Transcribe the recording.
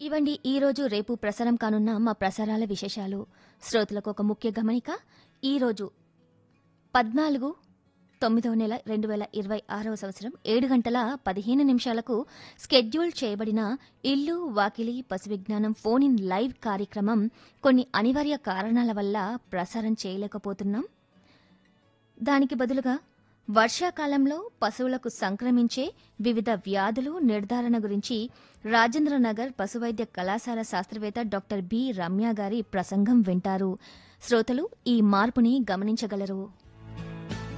ఇవండి ఈ రోజు రేపు ప్రసారం కానున్న మా ప్రసారాల విశేషాలు శ్రోతలకు ఒక ముఖ్య గమనిక ఈ రోజు పద్నాలుగు తొమ్మిదవ నెల రెండు వేల ఇరవై ఆరవ సంవత్సరం ఏడు గంటల పదిహేను నిమిషాలకు స్కెడ్యూల్ చేయబడిన ఇల్లు వాకిలి పశు విజ్ఞానం ఫోన్ ఇన్ లైవ్ కార్యక్రమం కొన్ని అనివార్య కారణాల వల్ల ప్రసారం చేయలేకపోతున్నాం దానికి బదులుగా వర్షాకాలంలో పశువులకు సంక్రమించే వివిధ వ్యాధులు నిర్ధారణ గురించి రాజేంద్రనగర్ పశువైద్య కళాశాల శాస్త్రవేత్త డాక్టర్ బి రమ్య గారి ప్రసంగం వింటారు శ్రోతలు ఈ మార్పుని గమనించగలరు